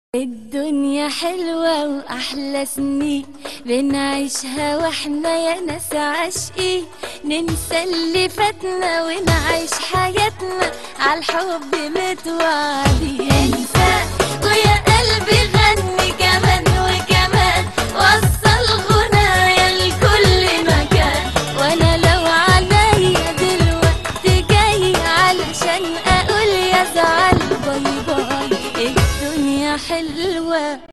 الدنيا حلوة وأحلى سنين بنعيشها واحنا يا ناس عاشقين ننسى اللي فاتنا ونعيش حياتنا عالحب متوعدين انسى ويا قلبي غني كمان وكمان وصل غنايا لكل مكان وانا لو عليا دلوقتي جاي علشان اقول يا زعل باي باي الدنيا حلوة